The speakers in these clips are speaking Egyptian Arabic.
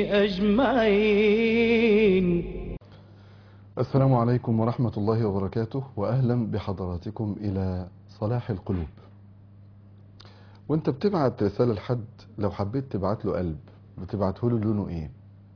أجمعين السلام عليكم ورحمة الله وبركاته وأهلا بحضراتكم إلى صلاح القلوب وانت بتبعت رسالة لحد لو حبيت تبعت له قلب بتبعته له لونه ايه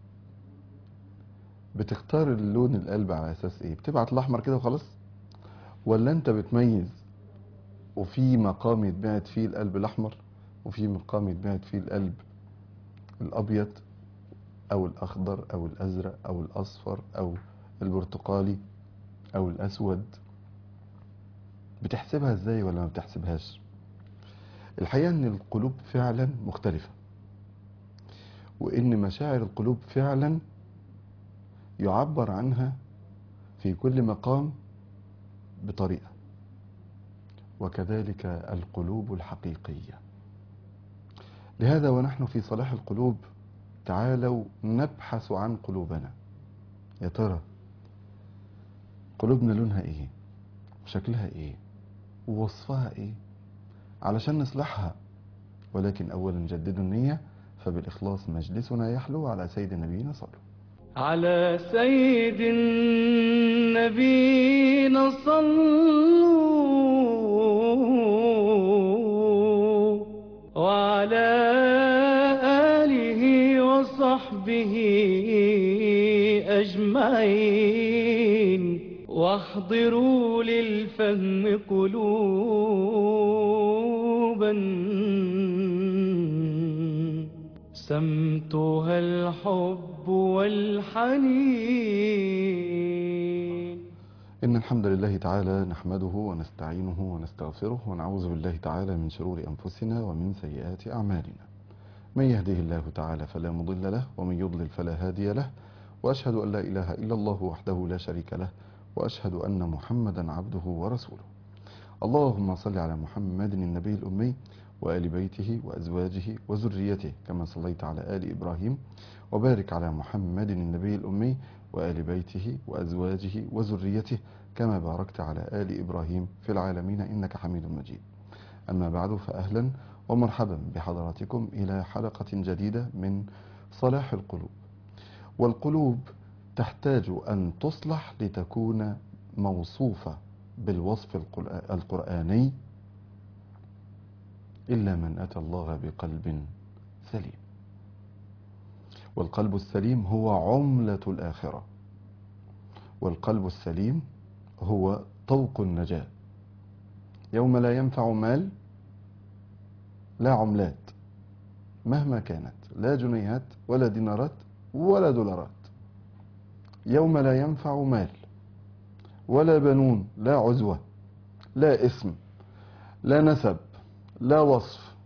بتختار اللون القلب على اساس ايه بتبعت الاحمر كده وخلاص ولا انت بتميز وفي مقام يتبعت فيه القلب الاحمر وفي مقام يتبعت فيه القلب الابيض او الاخضر او الازرق او الاصفر او البرتقالي او الاسود بتحسبها ازاي ولا ما بتحسبهاش الحقيقة ان القلوب فعلا مختلفة وان مشاعر القلوب فعلا يعبر عنها في كل مقام بطريقة وكذلك القلوب الحقيقية لهذا ونحن في صلاح القلوب تعالوا نبحث عن قلوبنا يا ترى قلوبنا لونها ايه وشكلها ايه ووصفها ايه علشان نصلحها ولكن اولا جددوا النية فبالاخلاص مجلسنا يحلو على سيد نبينا صلوا على سيد النبينا صلوا وعلى آله وصحبه أجمعين واحضروا للفهم قلوبا سمتها الحب والحنين إن الحمد لله تعالى نحمده ونستعينه ونستغفره ونعوذ بالله تعالى من شرور أنفسنا ومن سيئات أعمالنا من يهده الله تعالى فلا مضل له ومن يضلل فلا هادي له وأشهد أن لا إله إلا الله وحده لا شريك له وأشهد أن محمدا عبده ورسوله اللهم صل على محمد النبي الأمي وآل بيته وأزواجه وذريته كما صليت على آل إبراهيم وبارك على محمد النبي الأمي وآل بيته وأزواجه وذريته كما باركت على آل إبراهيم في العالمين إنك حميد مجيد أما بعد فأهلا ومرحبا بحضراتكم إلى حلقة جديدة من صلاح القلوب والقلوب تحتاج أن تصلح لتكون موصوفة بالوصف القرآ- القرآني إلا من أتى الله بقلب سليم والقلب السليم هو عملة الآخرة والقلب السليم هو طوق النجاة يوم لا ينفع مال لا عملات مهما كانت لا جنيهات ولا دينارات ولا دولارات يوم لا ينفع مال ولا بنون لا عزوة لا اسم لا نسب لا وصف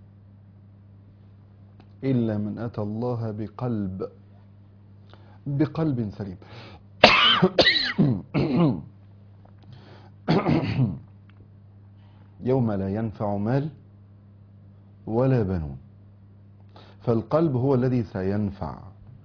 إلا من أتى الله بقلب بقلب سليم يوم لا ينفع مال ولا بنون فالقلب هو الذي سينفع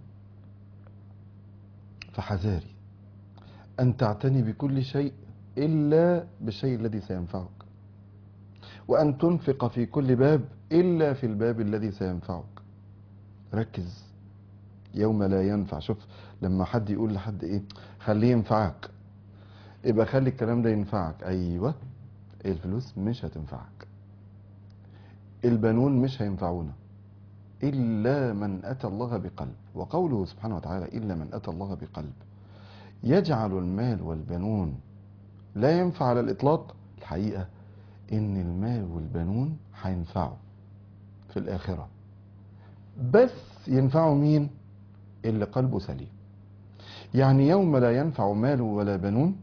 فحذاري أن تعتني بكل شيء إلا بالشيء الذي سينفعك وأن تنفق في كل باب إلا في الباب الذي سينفعك ركز يوم لا ينفع شوف لما حد يقول لحد إيه خليه ينفعك يبقى خلي الكلام ده ينفعك أيوة الفلوس مش هتنفعك البنون مش هينفعونا إلا من أتى الله بقلب وقوله سبحانه وتعالى إلا من أتى الله بقلب يجعل المال والبنون لا ينفع على الإطلاق الحقيقة إن المال والبنون هينفعوا في الآخرة بس ينفعوا مين اللي قلبه سليم يعني يوم لا ينفع مال ولا بنون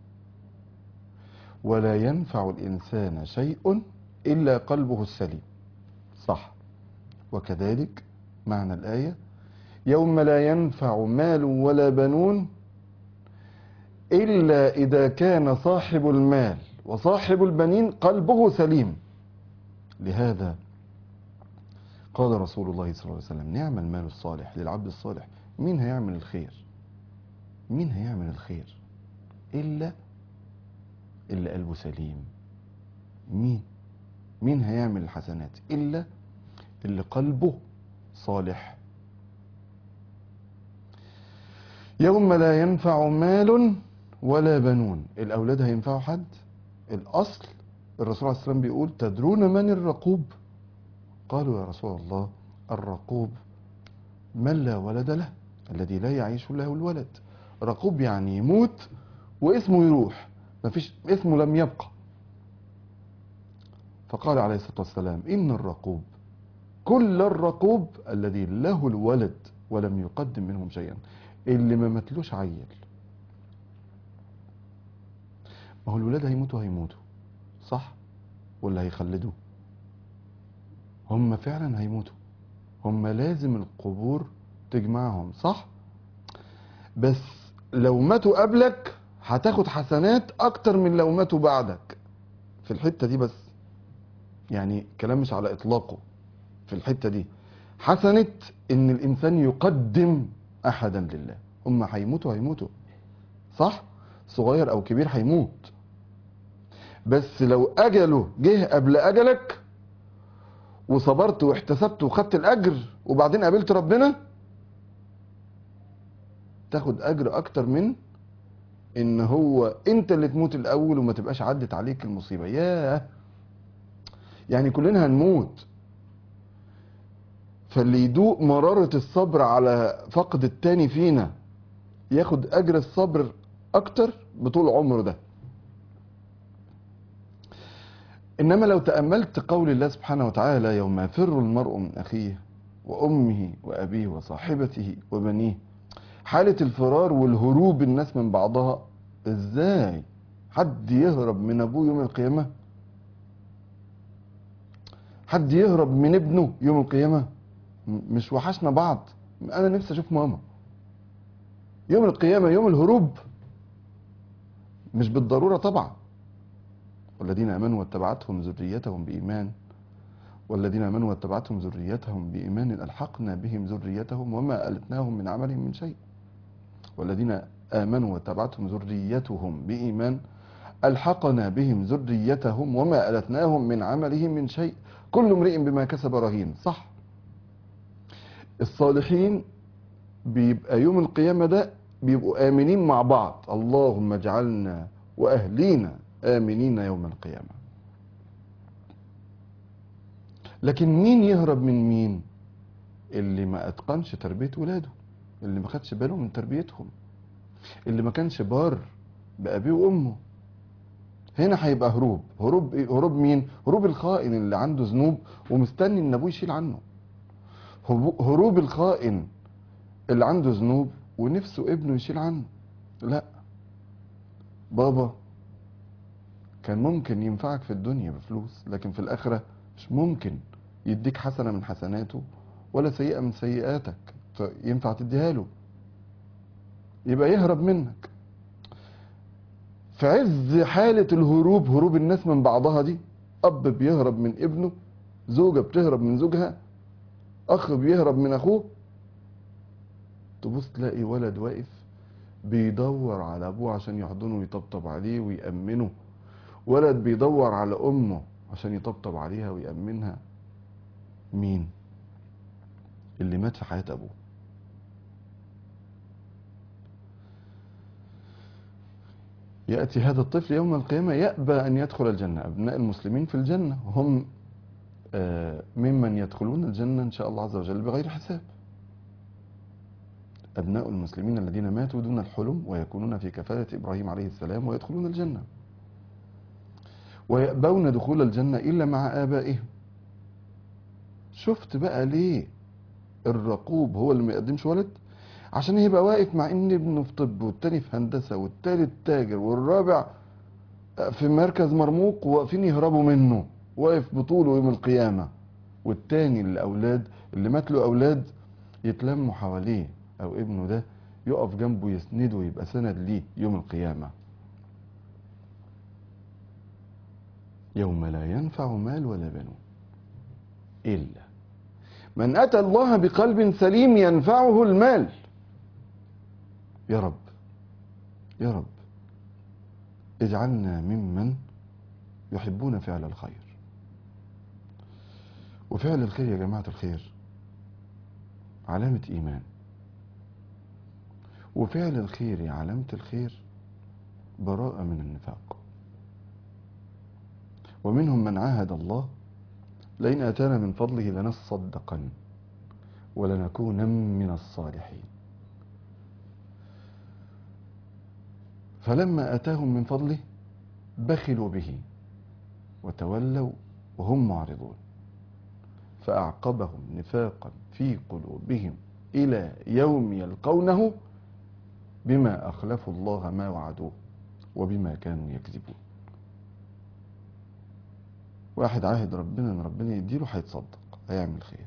ولا ينفع الإنسان شيء إلا قلبه السليم صح وكذلك معنى الآية يوم لا ينفع مال ولا بنون إلا إذا كان صاحب المال وصاحب البنين قلبه سليم لهذا قال رسول الله صلى الله عليه وسلم نعم المال الصالح للعبد الصالح مين هيعمل الخير مين هيعمل الخير إلا اللي قلبه سليم مين مين هيعمل الحسنات إلا اللي قلبه صالح يوم لا ينفع مال ولا بنون الأولاد هينفعوا حد الأصل الرسول عليه السلام بيقول تدرون من الرقوب قالوا يا رسول الله الرقوب من لا ولد له الذي لا يعيش له الولد رقوب يعني يموت واسمه يروح مفيش اسمه لم يبقى فقال عليه الصلاة والسلام إن الرقوب كل الرقوب الذي له الولد ولم يقدم منهم شيئا اللي ما ماتلوش عيل ما هو الولاد هيموتوا هيموتوا صح ولا هيخلدوا هم فعلا هيموتوا هم لازم القبور تجمعهم صح بس لو ماتوا قبلك هتاخد حسنات اكتر من لو ماتوا بعدك في الحتة دي بس يعني كلام مش على اطلاقه في الحتة دي حسنة ان الانسان يقدم احدا لله هم هيموتوا هيموتوا صح صغير او كبير هيموت بس لو اجله جه قبل اجلك وصبرت واحتسبت وخدت الاجر وبعدين قابلت ربنا تاخد اجر اكتر من ان هو انت اللي تموت الاول وما تبقاش عدت عليك المصيبه ياه يعني كلنا هنموت فاللي يدوق مرارة الصبر على فقد التاني فينا ياخد اجر الصبر اكتر بطول عمره ده انما لو تأملت قول الله سبحانه وتعالى يوم يفر المرء من اخيه وامه وابيه وصاحبته وبنيه حالة الفرار والهروب الناس من بعضها ازاي حد يهرب من ابوه يوم القيامة حد يهرب من ابنه يوم القيامة م- مش وحشنا بعض انا نفسي اشوف ماما يوم القيامة يوم الهروب مش بالضرورة طبعا والذين امنوا واتبعتهم ذريتهم بايمان والذين امنوا واتبعتهم ذريتهم بايمان الحقنا بهم ذريتهم وما التناهم من عملهم من شيء والذين امنوا واتبعتهم ذريتهم بايمان الحقنا بهم ذريتهم وما التناهم من عملهم من شيء كل امرئ بما كسب رهين صح الصالحين بيبقى يوم القيامه ده بيبقوا امنين مع بعض اللهم اجعلنا واهلينا امنين يوم القيامه لكن مين يهرب من مين اللي ما اتقنش تربيه ولاده اللي ما خدش باله من تربيتهم اللي ما كانش بار بابيه وامه هنا هيبقى هروب هروب إيه؟ هروب مين هروب الخائن اللي عنده ذنوب ومستني ان ابوه يشيل عنه هبو- هروب الخائن اللي عنده ذنوب ونفسه ابنه يشيل عنه لا بابا كان ممكن ينفعك في الدنيا بفلوس لكن في الآخرة مش ممكن يديك حسنة من حسناته ولا سيئة من سيئاتك ت- ينفع تديها له يبقى يهرب منك في عز حالة الهروب هروب الناس من بعضها دي أب بيهرب من ابنه زوجة بتهرب من زوجها أخ بيهرب من أخوه تبص تلاقي ولد واقف بيدور على أبوه عشان يحضنه ويطبطب عليه ويأمنه ولد بيدور على أمه عشان يطبطب عليها ويأمنها مين اللي مات في حياة أبوه يأتي هذا الطفل يوم القيامة يأبى أن يدخل الجنة أبناء المسلمين في الجنة هم آه، ممن يدخلون الجنة إن شاء الله عز وجل بغير حساب أبناء المسلمين الذين ماتوا دون الحلم ويكونون في كفالة إبراهيم عليه السلام ويدخلون الجنة ويأبون دخول الجنة إلا مع آبائهم شفت بقى ليه الرقوب هو اللي ما يقدمش ولد عشان يبقى واقف مع ان ابنه في طب والتاني في هندسة والتالت تاجر والرابع في مركز مرموق وواقفين يهربوا منه واقف بطوله يوم القيامة والتاني الأولاد اللي مات له أولاد يتلموا حواليه أو ابنه ده يقف جنبه يسنده يبقى سند ليه يوم القيامة يوم لا ينفع مال ولا بنون إلا من أتى الله بقلب سليم ينفعه المال يا رب يا رب اجعلنا ممن يحبون فعل الخير وفعل الخير يا جماعة الخير علامة إيمان وفعل الخير علامة الخير براءة من النفاق ومنهم من عاهد الله لئن أتانا من فضله لنصدقن ولنكونن من الصالحين فلما أتاهم من فضله بخلوا به وتولوا وهم معرضون فأعقبهم نفاقا في قلوبهم إلى يوم يلقونه بما أخلفوا الله ما وعدوه وبما كانوا يكذبون واحد عاهد ربنا ان ربنا يديله هيتصدق هيعمل خير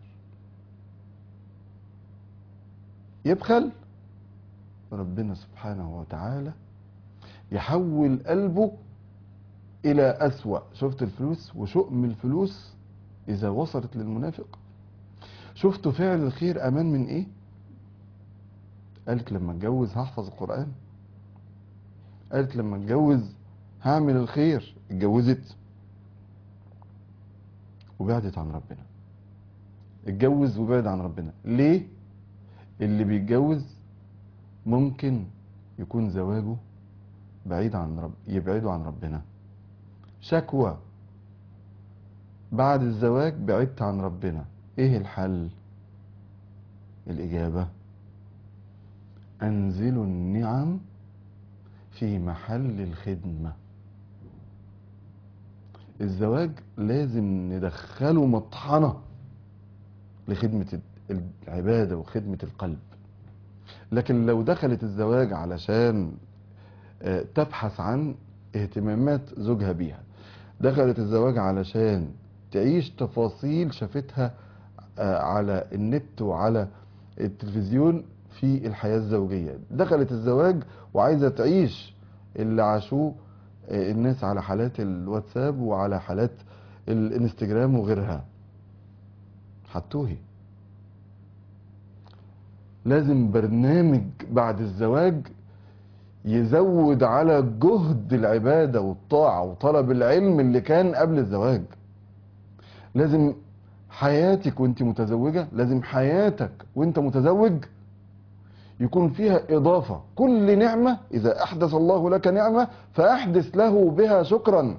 يبخل ربنا سبحانه وتعالى يحول قلبه الى اسوأ شفت الفلوس وشؤم الفلوس اذا وصلت للمنافق شفتوا فعل الخير امان من ايه قالت لما اتجوز هحفظ القرآن قالت لما اتجوز هعمل الخير اتجوزت وبعدت عن ربنا اتجوز وبعد عن ربنا ليه اللي بيتجوز ممكن يكون زواجه بعيد عن رب يبعده عن ربنا شكوى بعد الزواج بعدت عن ربنا ايه الحل الاجابه انزلوا النعم في محل الخدمه الزواج لازم ندخله مطحنه لخدمه العباده وخدمه القلب لكن لو دخلت الزواج علشان آه، تبحث عن اهتمامات زوجها بيها دخلت الزواج علشان تعيش تفاصيل شافتها آه، على النت وعلى التلفزيون في الحياة الزوجية دخلت الزواج وعايزة تعيش اللي عاشوه آه، الناس على حالات الواتساب وعلى حالات الانستجرام وغيرها هتوهي لازم برنامج بعد الزواج يزود على جهد العبادة والطاعة وطلب العلم اللي كان قبل الزواج لازم حياتك وانت متزوجة لازم حياتك وانت متزوج يكون فيها إضافة كل نعمة إذا أحدث الله لك نعمة فأحدث له بها شكرا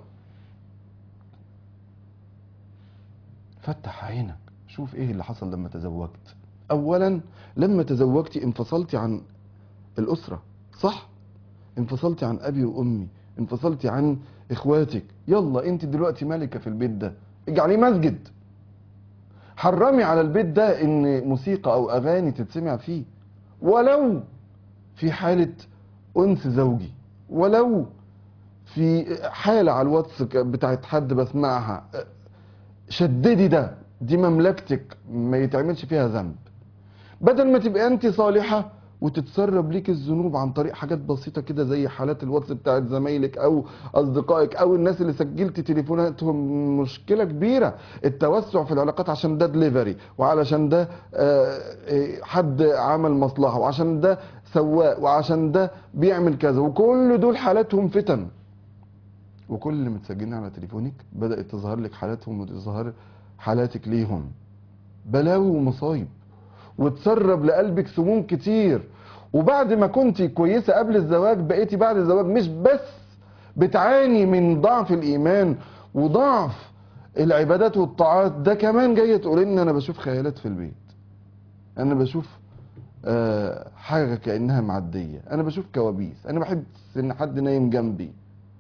فتح عينك شوف ايه اللي حصل لما تزوجت اولا لما تزوجتي انفصلتي عن الاسره صح انفصلتي عن ابي وامي انفصلتي عن اخواتك يلا انت دلوقتي ملكه في البيت ده اجعليه مسجد حرمي على البيت ده ان موسيقى او اغاني تتسمع فيه ولو في حاله انس زوجي ولو في حاله على الواتس بتاعت حد بسمعها شددي ده دي مملكتك ما يتعملش فيها ذنب بدل ما تبقى انت صالحة وتتسرب ليك الذنوب عن طريق حاجات بسيطة كده زي حالات الواتس بتاعت زمايلك او اصدقائك او الناس اللي سجلت تليفوناتهم مشكلة كبيرة التوسع في العلاقات عشان ده دليفري وعلشان ده آه، آه، حد عمل مصلحة وعشان ده سواق وعشان ده بيعمل كذا وكل دول حالاتهم فتن وكل اللي متسجلين على تليفونك بدأت تظهر لك حالاتهم وتظهر حالاتك ليهم بلاوي ومصايب وتسرب لقلبك سموم كتير وبعد ما كنت كويسة قبل الزواج بقيتي بعد الزواج مش بس بتعاني من ضعف الإيمان وضعف العبادات والطاعات ده كمان جاية تقول ان انا بشوف خيالات في البيت انا بشوف آه حاجة كأنها معدية انا بشوف كوابيس انا بحس ان حد نايم جنبي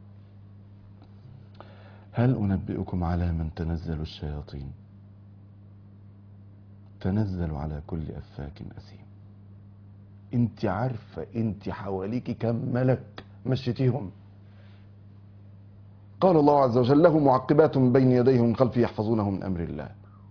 هل أنبئكم على من تنزل الشياطين تنزل على كل أفاك أثيم انت عارفة انت حواليك كم ملك مشيتيهم قال الله عز وجل له معقبات من بين يديه من خلفه يحفظونه من أمر الله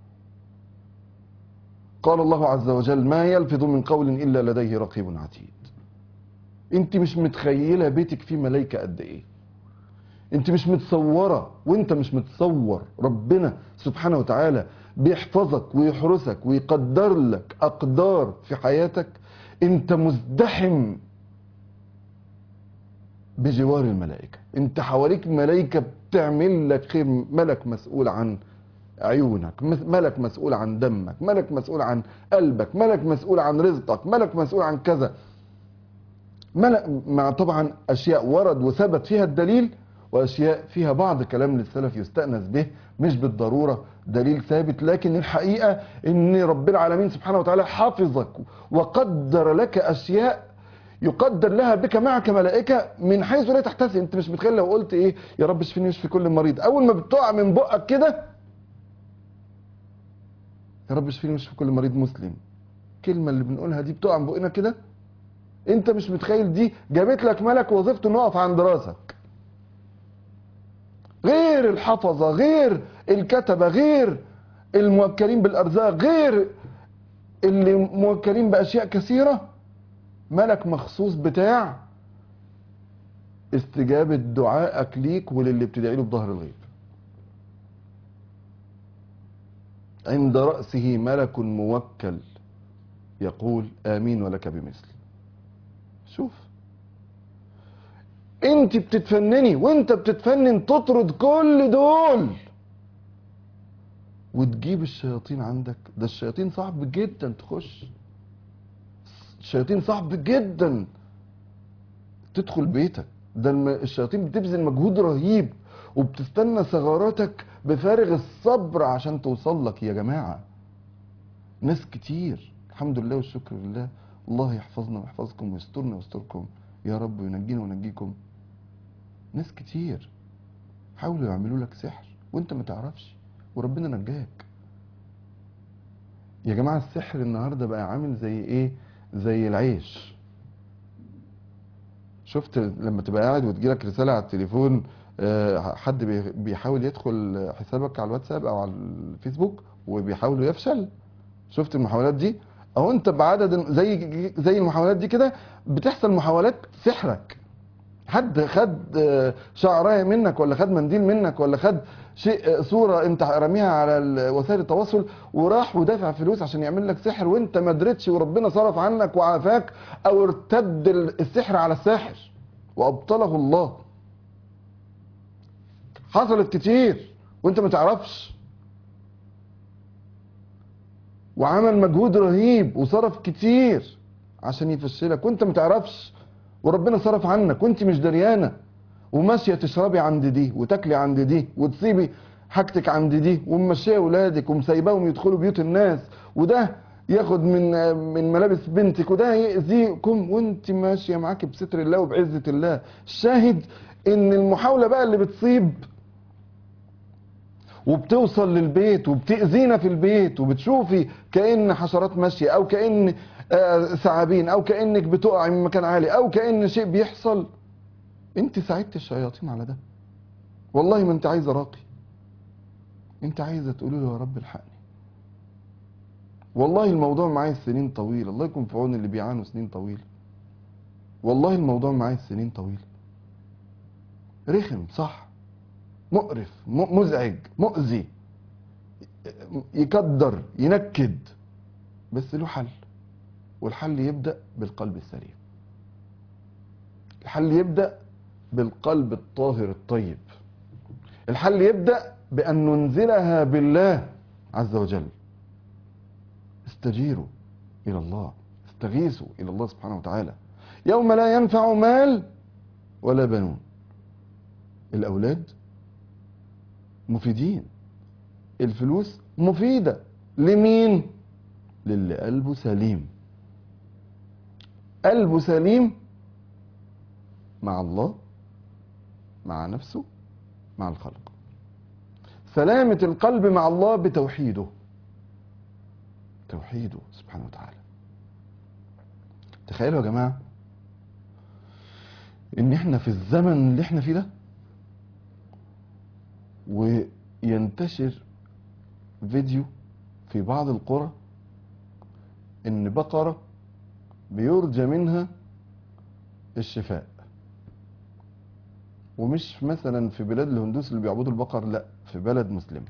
قال الله عز وجل ما يلفظ من قول إلا لديه رقيب عتيد انت مش متخيلة بيتك فيه ملايكة قد ايه انت مش متصورة وانت مش متصور ربنا سبحانه وتعالى بيحفظك ويحرسك ويقدر لك اقدار في حياتك انت مزدحم بجوار الملائكة انت حواليك ملائكة بتعمل لك خير ملك مسؤول عن عيونك مس- ملك مسؤول عن دمك ملك مسؤول عن قلبك ملك مسؤول عن رزقك ملك مسؤول عن كذا ملأ مع طبعا أشياء ورد وثبت فيها الدليل وأشياء فيها بعض كلام للسلف يستأنس به مش بالضرورة دليل ثابت لكن الحقيقة ان رب العالمين سبحانه وتعالى حافظك وقدر لك أشياء يقدر لها بك معك ملائكة من حيث لا تحتسب انت مش متخيل لو قلت ايه يا رب اشفيني واشفي كل مريض اول ما بتقع من بقك كده يا رب اشفيني واشفي كل مريض مسلم الكلمة اللي بنقولها دي بتقع من بقنا كده انت مش متخيل دي جابت لك ملك وظيفته انه يقف عند راسك غير الحفظة غير الكتبة غير الموكلين بالارزاق غير اللي موكلين باشياء كثيرة ملك مخصوص بتاع استجابة دعائك ليك وللي بتدعي له بظهر الغيب عند رأسه ملك موكل يقول آمين ولك بمثل شوف انت بتتفنني وانت بتتفنن تطرد كل دول وتجيب الشياطين عندك ده الشياطين صعب جدا تخش الشياطين صعب جدا تدخل بيتك ده الم- الشياطين بتبذل مجهود رهيب وبتستنى ثغراتك بفارغ الصبر عشان توصل لك يا جماعة ناس كتير الحمد لله والشكر لله الله يحفظنا ويحفظكم ويسترنا ويستركم يا رب وينجينا وينجيكم ناس كتير حاولوا يعملوا لك سحر وانت ما تعرفش وربنا نجاك يا جماعة السحر النهاردة بقى عامل زي ايه زي العيش شفت لما تبقى قاعد وتجيلك رسالة على التليفون آه، حد بي- بيحاول يدخل حسابك على الواتساب او على الفيسبوك وبيحاول يفشل شفت المحاولات دي او انت بعدد زي زي المحاولات دي كده بتحصل محاولات سحرك حد خد آه، شعرايه منك ولا خد منديل منك ولا خد شيء آه، صوره انت راميها على ال- وسائل التواصل وراح ودافع فلوس عشان يعمل لك سحر وانت ما درتش وربنا صرف عنك وعافاك او ارتد ال- السحر على الساحر وابطله الله حصلت كتير وانت ما تعرفش وعمل مجهود رهيب وصرف كتير عشان يفشلك وانت ما تعرفش وربنا صرف عنك وانت مش دريانه وماشيه تشربي عند دي وتاكلي عند دي وتسيبي حاجتك عند دي وممشيه ولادك ومسايباهم يدخلوا بيوت الناس وده ياخد من من ملابس بنتك وده يأذيكم وانت ماشيه معاك بستر الله وبعزه الله الشاهد ان المحاوله بقى اللي بتصيب وبتوصل للبيت وبتأذينا في البيت وبتشوفي كأن حشرات ماشية أو كأن آه، ثعابين أو كأنك بتقع من مكان عالي أو كأن شيء بيحصل أنت ساعدت الشياطين على ده والله ما أنت عايزة راقي أنت عايزة تقولي له يا رب الحقني والله الموضوع معايا سنين طويلة الله يكون في عون اللي بيعانوا سنين طويلة والله الموضوع معايا سنين طويلة رخم صح مقرف م- مزعج مؤذي يكدر ينكد بس له حل والحل يبدأ بالقلب السليم الحل يبدأ بالقلب الطاهر الطيب الحل يبدأ بأن ننزلها بالله عز وجل استجيروا إلى الله استغيثوا إلى الله سبحانه وتعالى يوم لا ينفع مال ولا بنون الأولاد مفيدين الفلوس مفيدة لمين للي قلبه سليم قلبه سليم مع الله مع نفسه مع الخلق سلامة القلب مع الله بتوحيده توحيده سبحانه وتعالى تخيلوا يا جماعة ان احنا في الزمن اللي احنا فيه ده وينتشر فيديو في بعض القرى ان بقرة بيرجى منها الشفاء ومش مثلا في بلاد الهندوس اللي بيعبدوا البقر لا في بلد مسلم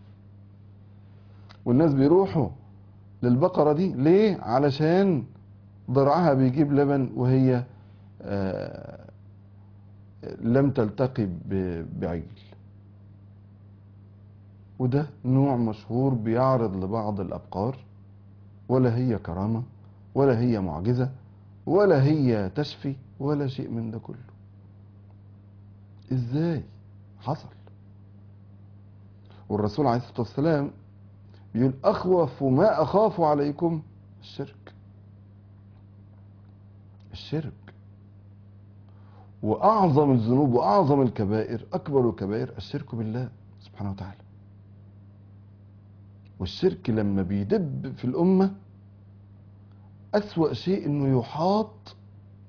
والناس بيروحوا للبقرة دي ليه علشان ضرعها بيجيب لبن وهي آه لم تلتقي ب- بعجل وده نوع مشهور بيعرض لبعض الأبقار ولا هي كرامة ولا هي معجزة ولا هي تشفي ولا شيء من ده كله ازاي حصل والرسول عليه الصلاة والسلام بيقول أخوف ما أخاف عليكم الشرك الشرك وأعظم الذنوب وأعظم الكبائر أكبر الكبائر الشرك بالله سبحانه وتعالى والشرك لما بيدب في الأمة أسوأ شيء أنه يحاط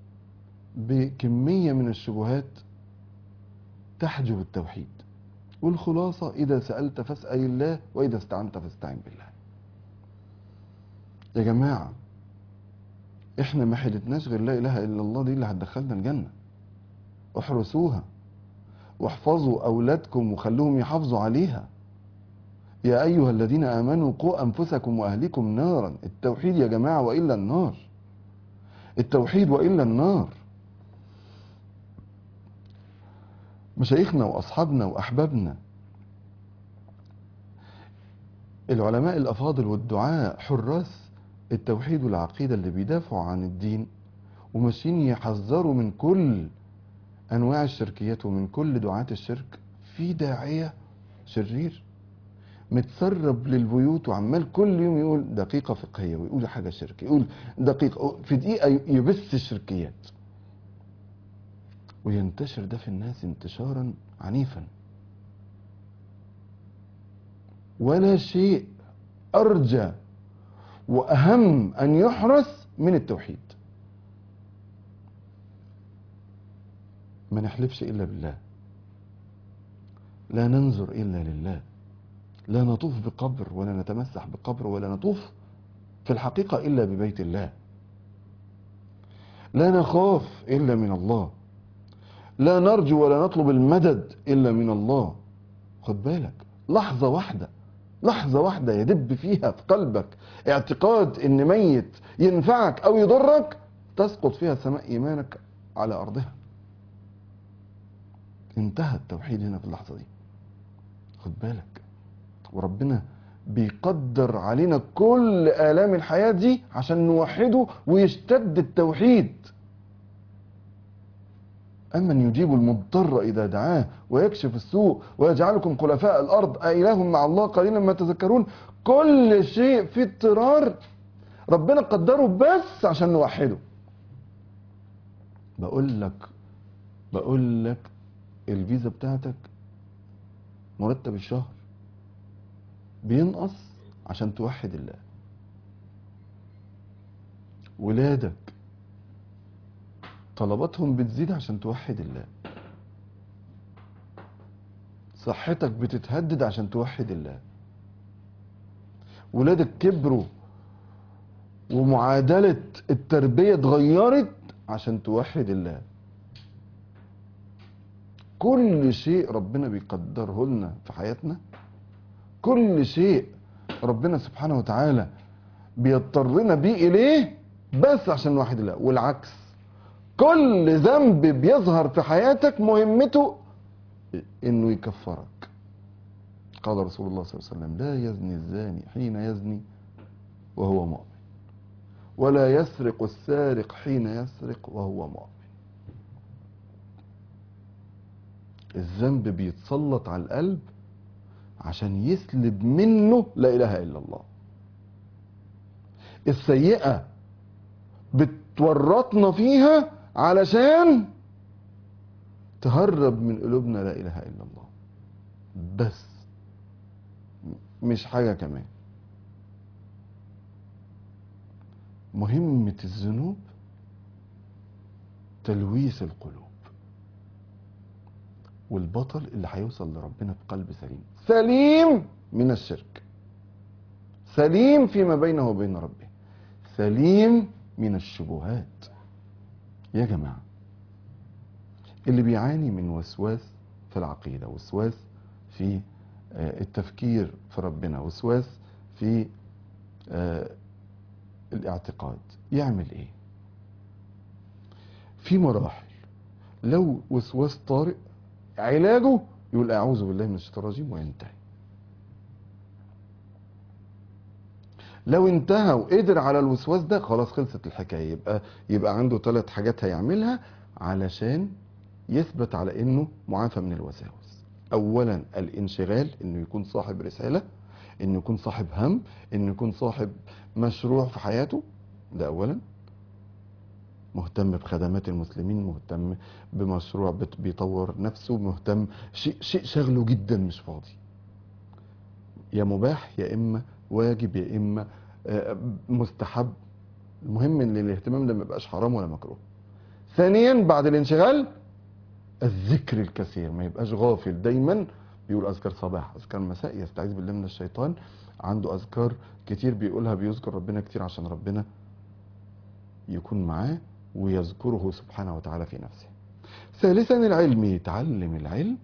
بكمية من الشبهات تحجب التوحيد والخلاصة إذا سألت فاسأل الله وإذا استعنت فاستعن بالله يا جماعة احنا ما حدتناش غير لا إله إلا الله دي اللي هتدخلنا الجنة احرسوها واحفظوا أولادكم وخلوهم يحافظوا عليها يا أيها الذين آمنوا قوا أنفسكم وأهلكم نارا التوحيد يا جماعة وإلا النار التوحيد وإلا النار مشايخنا وأصحابنا وأحبابنا العلماء الأفاضل والدعاء حراس التوحيد والعقيدة اللي بيدافعوا عن الدين وماشيين يحذروا من كل أنواع الشركيات ومن كل دعاة الشرك في داعية شرير متسرب للبيوت وعمال كل يوم يقول دقيقة فقهية ويقول حاجة شرك يقول دقيقة في دقيقة يبث الشركيات وينتشر ده في الناس انتشارا عنيفا ولا شيء أرجى وأهم أن يحرس من التوحيد ما نحلفش إلا بالله لا ننظر إلا لله لا نطوف بقبر ولا نتمسح بقبر ولا نطوف في الحقيقة إلا ببيت الله لا نخاف إلا من الله لا نرجو ولا نطلب المدد إلا من الله خد بالك لحظة واحدة لحظة واحدة يدب فيها في قلبك اعتقاد ان ميت ينفعك او يضرك تسقط فيها سماء ايمانك على ارضها انتهى التوحيد هنا في اللحظة دي خد بالك وربنا بيقدر علينا كل آلام الحياة دي عشان نوحده ويشتد التوحيد أمن يجيب المضطر إذا دعاه ويكشف السوء ويجعلكم خلفاء الأرض أإله مع الله قليلا ما تذكرون كل شيء في اضطرار ربنا قدره بس عشان نوحده بقول لك بقول لك الفيزا بتاعتك مرتب الشهر بينقص عشان توحد الله ولادك طلباتهم بتزيد عشان توحد الله صحتك بتتهدد عشان توحد الله ولادك كبروا ومعادلة التربية اتغيرت عشان توحد الله كل شيء ربنا بيقدره لنا في حياتنا كل شيء ربنا سبحانه وتعالى بيضطرنا بيه إليه بس عشان نوحد الله والعكس كل ذنب بيظهر في حياتك مهمته انه يكفرك قال رسول الله صلى الله عليه وسلم لا يزني الزاني حين يزني وهو مؤمن ولا يسرق السارق حين يسرق وهو مؤمن الذنب بيتسلط على القلب عشان يسلب منه لا اله الا الله السيئه بتورطنا فيها علشان تهرب من قلوبنا لا اله الا الله بس مش حاجه كمان مهمه الذنوب تلويث القلوب والبطل اللي هيوصل لربنا بقلب سليم سليم من الشرك سليم فيما بينه وبين ربه سليم من الشبهات يا جماعة اللي بيعاني من وسواس في العقيدة وسواس في آه، التفكير في ربنا وسواس في آه، الاعتقاد يعمل ايه في مراحل لو وسواس طارئ علاجه يقول اعوذ بالله من الشيطان الرجيم وينتهي لو انتهى وقدر على الوسواس ده خلاص خلصت الحكايه يبقى يبقى عنده ثلاث حاجات هيعملها علشان يثبت على انه معافى من الوساوس اولا الانشغال انه يكون صاحب رساله انه يكون صاحب هم انه يكون صاحب مشروع في حياته ده اولا مهتم بخدمات المسلمين مهتم بمشروع بت- بيطور نفسه مهتم شيء شيء شغله جدا مش فاضي يا مباح يا اما واجب يا اما آه، مستحب المهم ان الاهتمام ده ما يبقاش حرام ولا مكروه ثانيا بعد الانشغال الذكر الكثير ما يبقاش غافل دايما بيقول اذكار صباح اذكار مساء يستعيذ بالله من الشيطان عنده اذكار كتير بيقولها بيذكر ربنا كتير عشان ربنا يكون معاه ويذكره سبحانه وتعالى في نفسه ثالثا العلم يتعلم العلم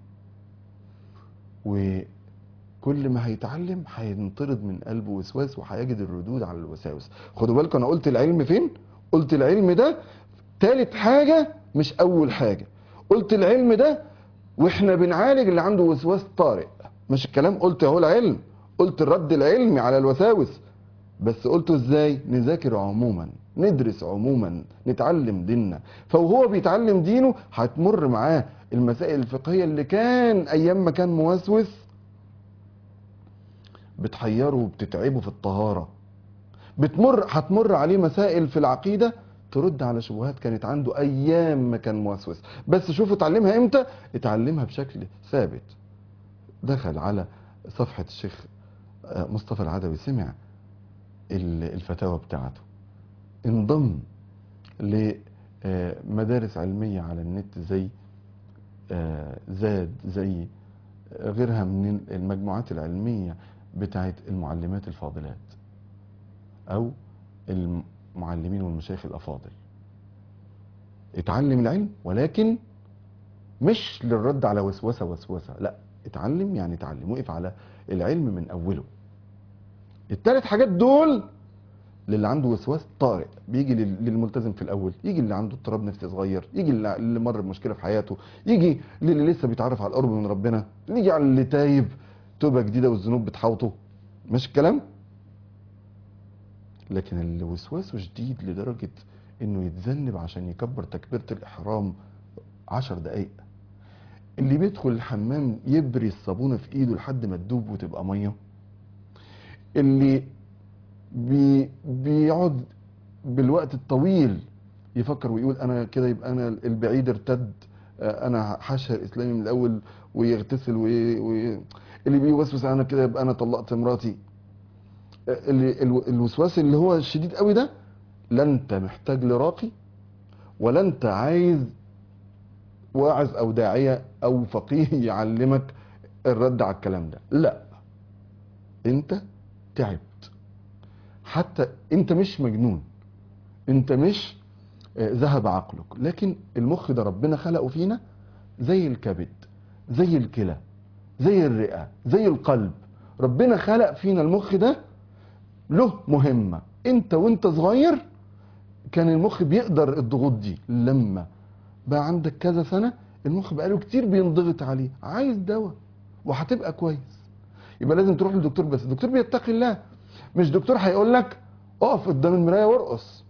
وكل ما هيتعلم هينطرد من قلبه وسواس وهيجد الردود على الوساوس خدوا بالكم انا قلت العلم فين قلت العلم ده تالت حاجة مش اول حاجة قلت العلم ده واحنا بنعالج اللي عنده وسواس طارئ مش الكلام قلت اهو العلم قلت الرد العلمي على الوساوس بس قلته ازاي نذاكر عموما ندرس عموما نتعلم ديننا فوهو بيتعلم دينه هتمر معاه المسائل الفقهية اللي كان ايام ما كان موسوس بتحيره وبتتعبه في الطهارة بتمر هتمر عليه مسائل في العقيدة ترد على شبهات كانت عنده ايام ما كان موسوس بس شوفوا اتعلمها امتى اتعلمها بشكل ثابت دخل على صفحة الشيخ آه، مصطفى العدوي سمع ال- الفتاوى بتاعته انضم لمدارس علمية على النت زي آه، زاد زي غيرها من المجموعات العلمية بتاعت المعلمات الفاضلات أو المعلمين والمشايخ الأفاضل اتعلم العلم ولكن مش للرد على وسوسة وسوسة لا اتعلم يعني اتعلم وقف على العلم من أوله التلات حاجات دول للي عنده وسواس طارئ بيجي لل- للملتزم في الاول يجي اللي عنده اضطراب نفسي صغير يجي اللي اللي مر بمشكله في حياته يجي للي لسه بيتعرف على القرب من ربنا يجي على اللي تايب توبه جديده والذنوب بتحوطه مش الكلام لكن اللي وسواسه شديد لدرجه انه يتذنب عشان يكبر تكبيره الاحرام عشر دقايق اللي بيدخل الحمام يبري الصابونه في ايده لحد ما تدوب وتبقى ميه اللي بي بيقعد بالوقت الطويل يفكر ويقول انا كده يبقى انا البعيد ارتد آه، انا هشهر اسلامي من الاول ويغتسل وي وي اللي بيوسوس انا كده يبقى انا طلقت مراتي آه، اللي الو- الوسواس اللي هو الشديد قوي ده لا انت محتاج لراقي ولا انت عايز واعظ او داعيه او فقيه يعلمك الرد على الكلام ده لا انت تعبت حتى انت مش مجنون انت مش آه، ذهب عقلك لكن المخ ده ربنا خلقه فينا زي الكبد زي الكلى زي الرئة زي القلب ربنا خلق فينا المخ ده له مهمة انت وانت صغير كان المخ بيقدر الضغوط دي لما بقى عندك كذا سنة المخ بقاله كتير بينضغط عليه عايز دواء وهتبقى كويس يبقى لازم تروح للدكتور بس الدكتور بيتقي الله مش دكتور هيقول لك اقف قدام المرايه وارقص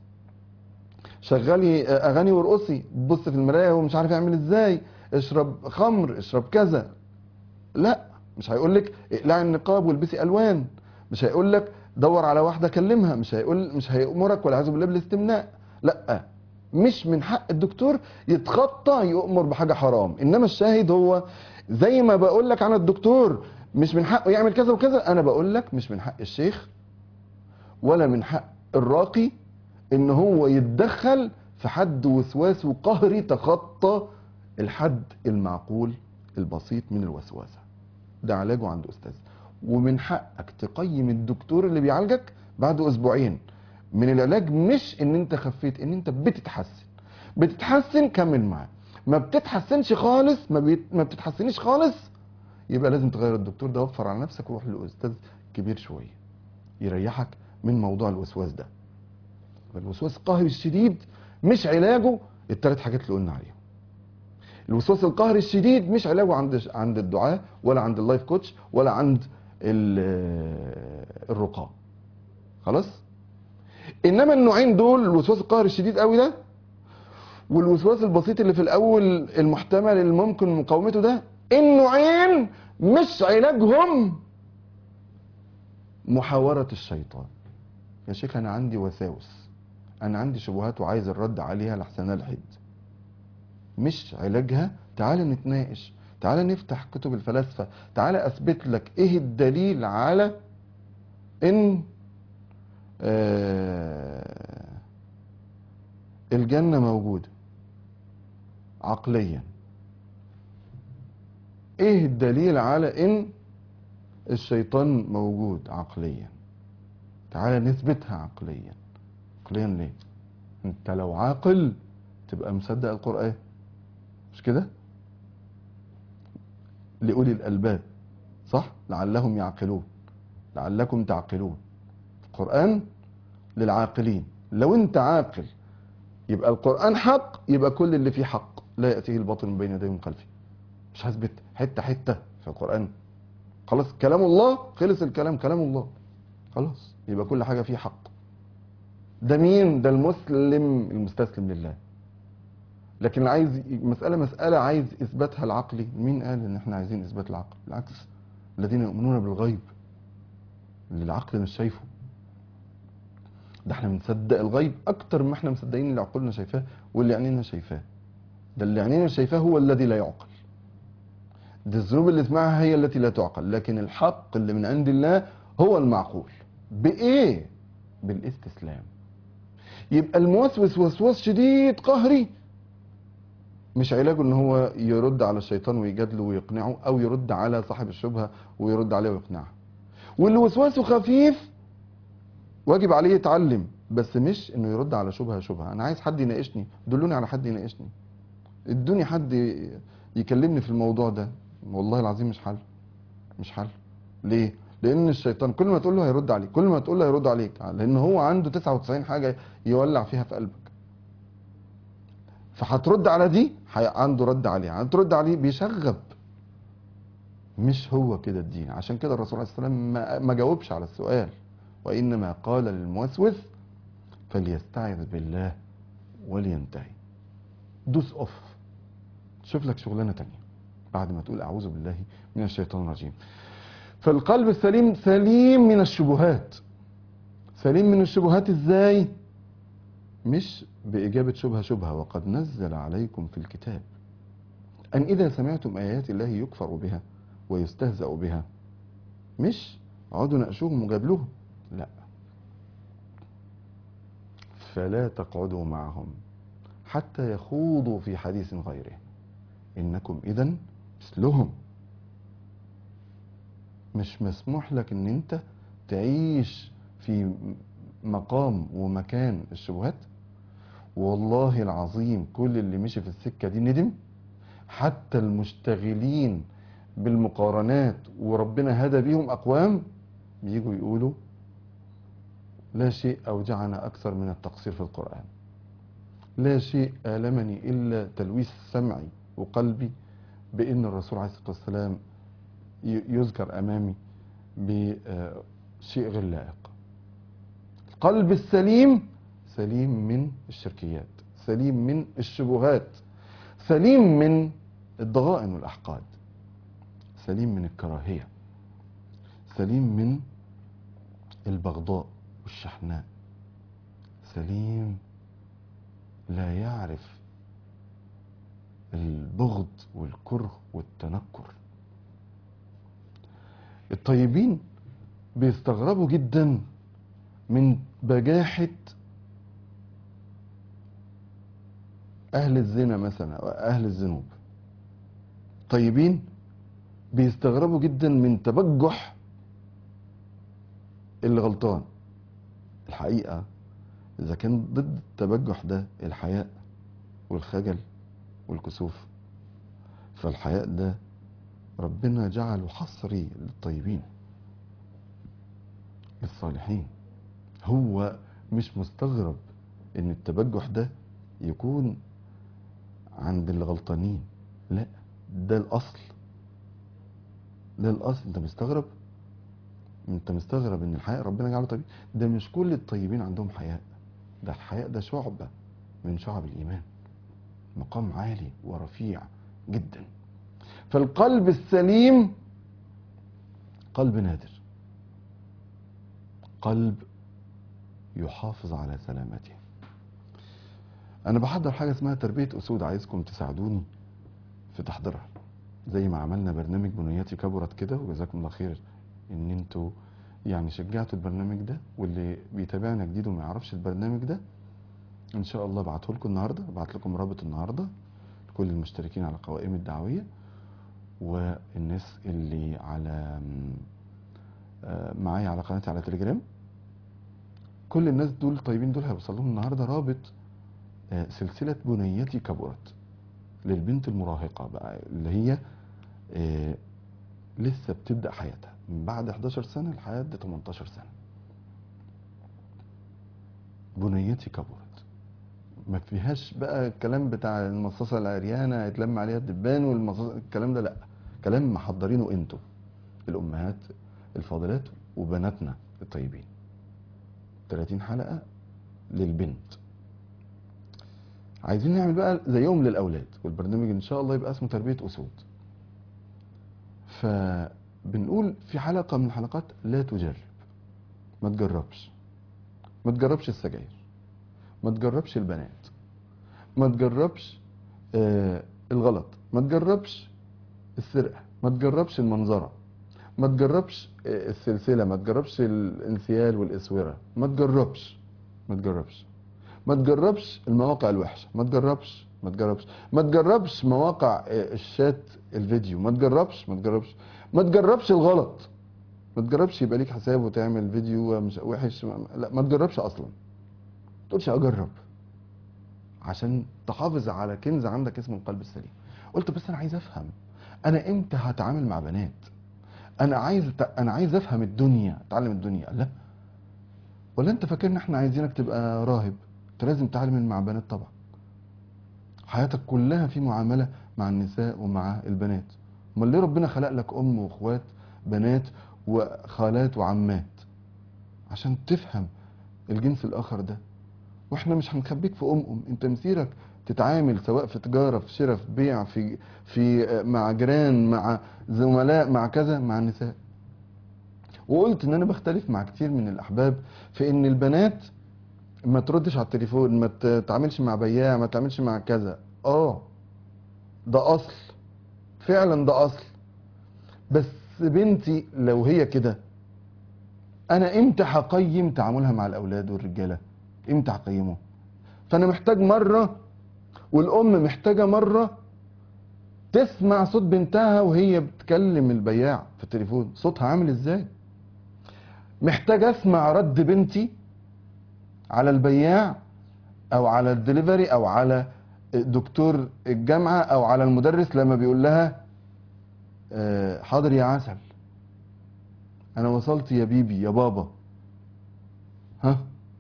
شغلي اغاني وارقصي بص في المرايه ومش عارف يعمل ازاي اشرب خمر اشرب كذا لا مش هيقول لك اقلعي النقاب والبسي الوان مش هيقول لك دور على واحده كلمها مش هيقول مش هيأمرك ولا عايز بالله بالاستمناء لا مش من حق الدكتور يتخطى يؤمر بحاجه حرام انما الشاهد هو زي ما بقول لك عن الدكتور مش من حقه يعمل كذا وكذا انا بقول لك مش من حق الشيخ ولا من حق الراقي ان هو يتدخل في حد وسواسه قهري تخطى الحد المعقول البسيط من الوسوسه ده علاجه عند استاذ ومن حقك تقيم الدكتور اللي بيعالجك بعد اسبوعين من العلاج مش ان انت خفيت ان انت بتتحسن بتتحسن كمل معاه ما بتتحسنش خالص ما, بيت... ما بتتحسنيش خالص يبقى لازم تغير الدكتور ده وفر على نفسك وروح لاستاذ كبير شويه يريحك من موضوع الوسواس ده الوسواس القهري الشديد مش علاجه الثلاث حاجات اللي قلنا عليهم الوسواس القهري الشديد مش علاجه عند عند الدعاء ولا عند اللايف كوتش ولا عند ال- الرقاة خلاص انما النوعين دول الوسواس القهري الشديد قوي ده والوسواس البسيط اللي في الاول المحتمل اللي ممكن مقاومته ده النوعين مش علاجهم محاورة الشيطان يا شيخ انا عندي وساوس انا عندي شبهات وعايز الرد عليها لحسن الحد مش علاجها تعال نتناقش تعال نفتح كتب الفلاسفة تعال اثبت لك ايه الدليل على ان آه الجنة موجودة عقليا ايه الدليل على ان الشيطان موجود عقليا تعال نثبتها عقليا عقليا ليه انت لو عاقل تبقى مصدق القرآن مش كده لأولي الألباب صح لعلهم يعقلون لعلكم تعقلون القرآن للعاقلين لو انت عاقل يبقى القرآن حق يبقى كل اللي فيه حق لا يأتيه الباطل من بين يديه ومن خلفه مش هثبت حتة حتة في القرآن خلاص كلام الله خلص الكلام كلام الله خلاص يبقى كل حاجة فيه حق ده مين ده المسلم المستسلم لله لكن اللي عايز مسألة مسألة عايز إثباتها العقلي مين قال إن إحنا عايزين إثبات العقل بالعكس الذين يؤمنون بالغيب اللي العقل مش شايفه ده احنا بنصدق الغيب اكتر ما احنا مصدقين اللي عقولنا شايفاه واللي عينينا شايفاه ده اللي عينينا شايفاه هو الذي لا يعقل دي الذنوب اللي اسمعها هي التي لا تعقل لكن الحق اللي من عند الله هو المعقول بايه بالاستسلام يبقى الموسوس وسواس شديد قهري مش علاجه ان هو يرد على الشيطان ويجادله ويقنعه او يرد على صاحب الشبهه ويرد عليه ويقنعه واللي وسواسه خفيف واجب عليه يتعلم بس مش انه يرد على شبهه شبهه انا عايز حد يناقشني دلوني على حد يناقشني ادوني حد يكلمني في الموضوع ده والله العظيم مش حل مش حل ليه لان الشيطان كل ما تقول له هيرد عليك كل ما تقول له هيرد عليك لان هو عنده 99 حاجه يولع فيها في قلبك فهترد على دي حي- عنده رد عليها هترد عليه بيشغب مش هو كده الدين عشان كده الرسول عليه الصلاه والسلام ما- ما جاوبش على السؤال وإنما قال للموسوس فليستعذ بالله ولينتهي دوس اوف شوف لك شغلانة تانية بعد ما تقول أعوذ بالله من الشيطان الرجيم فالقلب السليم سليم من الشبهات سليم من الشبهات ازاي مش بإجابة شبهة شبهة وقد نزل عليكم في الكتاب أن إذا سمعتم آيات الله يكفر بها ويستهزأ بها مش اقعدوا ناقشوهم وجادلوهم لا فلا تقعدوا معهم حتى يخوضوا في حديث غيره انكم اذا مثلهم مش مسموح لك ان انت تعيش في مقام ومكان الشبهات والله العظيم كل اللي مشي في السكة دي ندم حتى المشتغلين بالمقارنات وربنا هدى بيهم أقوام بيجوا يقولوا لا شيء أوجعنا أكثر من التقصير في القرآن لا شيء آلمني إلا تلويث سمعي وقلبي بأن الرسول عليه الصلاة والسلام ي- يذكر أمامي بشيء غير لائق القلب السليم سليم من الشركيات سليم من الشبهات سليم من الضغائن والأحقاد سليم من الكراهية سليم من البغضاء والشحناء سليم لا يعرف البغض والكره والتنكر الطيبين بيستغربوا جدا من بجاحة أهل الزنا مثلا أو أهل الذنوب طيبين بيستغربوا جدا من تبجح اللي غلطان الحقيقة إذا كان ضد التبجح ده الحياء والخجل والكسوف فالحياء ده ربنا جعله حصري للطيبين للصالحين هو مش مستغرب ان التبجح ده يكون عند الغلطانين لا ده الاصل ده الاصل انت مستغرب انت مستغرب ان الحياء ربنا جعله طيب ده مش كل الطيبين عندهم حياء ده الحياء ده شعبة من شعب الإيمان مقام عالي ورفيع جدا فالقلب السليم قلب نادر قلب يحافظ على سلامته انا بحضر حاجه اسمها تربيه اسود عايزكم تساعدوني في تحضيرها زي ما عملنا برنامج بنياتي كبرت كده وجزاكم الله خير ان انتوا يعني شجعتوا البرنامج ده واللي بيتابعنا جديد وما يعرفش البرنامج ده ان شاء الله ابعته لكم النهارده ابعت لكم رابط النهارده لكل المشتركين على قوائم الدعويه والناس اللي على آه، معايا على قناتي على تليجرام كل الناس دول طيبين دول هيوصل لهم النهارده رابط آه، سلسله بنيتي كبرت للبنت المراهقه بقى اللي هي آه، لسه بتبدا حياتها من بعد 11 سنه لحد 18 سنه بنيتي كبرت ما فيهاش بقى الكلام بتاع المصاصه العريانه هيتلم عليها الدبان والمصاصه الكلام ده لا كلام محضرينه انتوا الامهات الفاضلات وبناتنا الطيبين 30 حلقه للبنت عايزين نعمل بقى زيهم للاولاد والبرنامج ان شاء الله يبقى اسمه تربيه اسود فبنقول في حلقه من الحلقات لا تجرب ما تجربش ما تجربش السجاير ما تجربش البنات ما تجربش آه الغلط ما تجربش السرقه ما تجربش المنظره ما تجربش آه، السلسله ما تجربش الانسيال والاسوره ما تجربش ما تجربش ما تجربش المواقع الوحشه ما تجربش ما تجربش ما تجربش مواقع آه، الشات الفيديو ما تجربش ما تجربش ما تجربش الغلط ما تجربش يبقى ليك حساب وتعمل فيديو مش وحش ما- لا ما تجربش اصلا ما تقولش اجرب عشان تحافظ على كنز عندك اسمه القلب السليم قلت بس انا عايز افهم انا امتى هتعامل مع بنات انا عايز انا عايز افهم الدنيا اتعلم الدنيا لا ولا انت فاكر ان احنا عايزينك تبقى راهب انت لازم تتعلم مع بنات طبعا حياتك كلها في معامله مع النساء ومع البنات امال ليه ربنا خلق لك ام واخوات بنات وخالات وعمات عشان تفهم الجنس الاخر ده واحنا مش هنخبيك في ام ام انت مسيرك تتعامل سواء في تجاره في شراء في بيع في في آه، مع جيران مع زملاء مع كذا مع النساء وقلت ان انا بختلف مع كتير من الاحباب في ان البنات ما تردش على التليفون ما تتعاملش مع بياع ما تتعاملش مع كذا اه ده اصل فعلا ده اصل بس بنتي لو هي كده انا امتى هقيم تعاملها مع الاولاد والرجاله امتى هقيمه فانا محتاج مره والام محتاجه مره تسمع صوت بنتها وهي بتكلم البياع في التليفون صوتها عامل ازاي محتاج اسمع رد بنتي على البياع او على الدليفري او على دكتور الجامعه او على المدرس لما بيقول لها آه، حاضر يا عسل انا وصلت يا بيبي يا بابا ها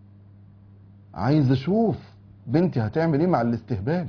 عايز اشوف بنتي هتعمل ايه مع الاستهبال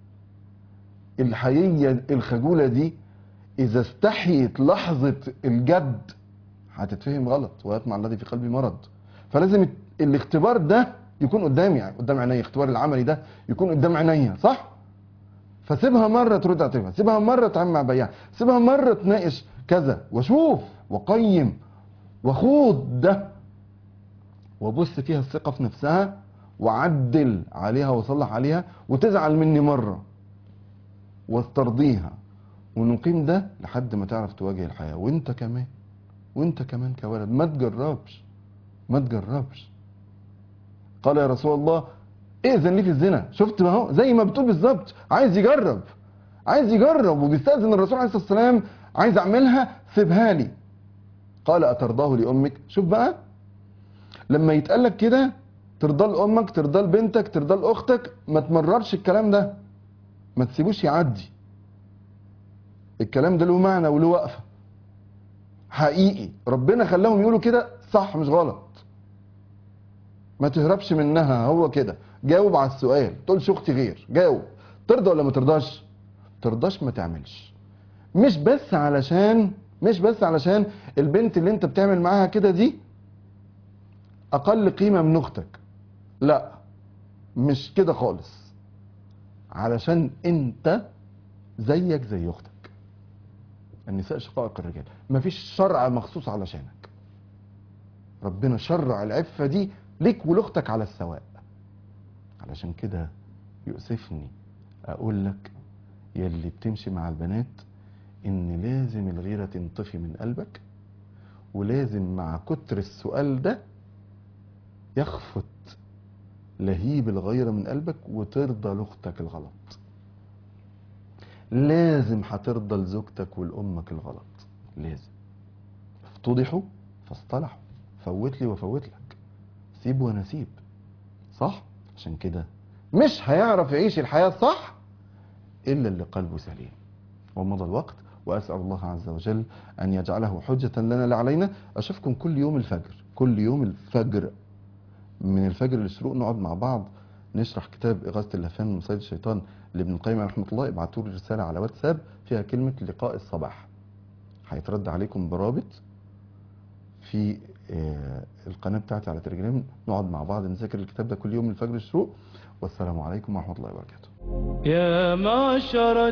الحقيقية الخجولة دي اذا استحيت لحظة الجد هتتفهم غلط ويطمع الذي في قلبي مرض فلازم الاختبار ده يكون قدامي يعني قدام عينيا الاختبار العملي ده يكون قدام عينيا صح فسيبها مره ترد على التليفون سيبها مره تتعامل مع بياع سيبها مره تناقش كذا واشوف واقيم واخوض ده وابص فيها الثقه في نفسها وعدل عليها واصلح عليها وتزعل مني مره واسترضيها ونقيم ده لحد ما تعرف تواجه الحياه وانت كمان وانت كمان كولد ما تجربش ما تجربش قال يا رسول الله ائذن لي في الزنا شفت ما هو زي ما بتقول بالظبط عايز يجرب عايز يجرب وبيستأذن الرسول عليه الصلاة والسلام عايز اعملها سيبها لي قال اترضاه لامك شوف بقى لما يتقال لك كده ترضى لامك ترضى لبنتك ترضى لاختك ما تمررش الكلام ده ما تسيبوش يعدي الكلام ده له معنى وله وقفه حقيقي ربنا خلاهم يقولوا كده صح مش غلط ما تهربش منها هو كده جاوب على السؤال تقولش اختي غير جاوب ترضى ولا ما ترضاش ترضاش ما تعملش مش بس علشان مش بس علشان البنت اللي انت بتعمل معاها كده دي اقل قيمة من اختك لا مش كده خالص علشان انت زيك زي اختك النساء شقائق الرجال مفيش شرع مخصوص علشانك ربنا شرع العفة دي ليك ولاختك على السواء علشان كده يؤسفني اقول لك يلي بتمشي مع البنات ان لازم الغيرة تنطفي من قلبك ولازم مع كتر السؤال ده يخفت لهيب الغيرة من قلبك وترضى لاختك الغلط لازم هترضى لزوجتك ولأمك الغلط لازم افتضحوا فاصطلحوا فوت لي وفوت لك سيب وانا سيب صح عشان كده مش هيعرف يعيش الحياة الصح إلا اللي قلبه سليم ومضى الوقت وأسأل الله عز وجل أن يجعله حجة لنا لا علينا أشوفكم كل يوم الفجر كل يوم الفجر من الفجر للشروق نقعد مع بعض نشرح كتاب إغاثة اللهفان من مصيد الشيطان لابن القيم رحمة الله ابعتوا لي رسالة على واتساب فيها كلمة لقاء الصباح هيترد عليكم برابط في آه، القناة بتاعتي على تليجرام نقعد مع بعض نذاكر الكتاب ده كل يوم الفجر الشروق والسلام عليكم ورحمة الله وبركاته يا معشر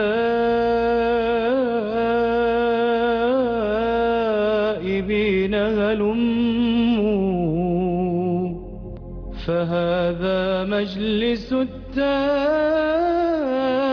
التائبين هلموا فهذا مجلس التائبين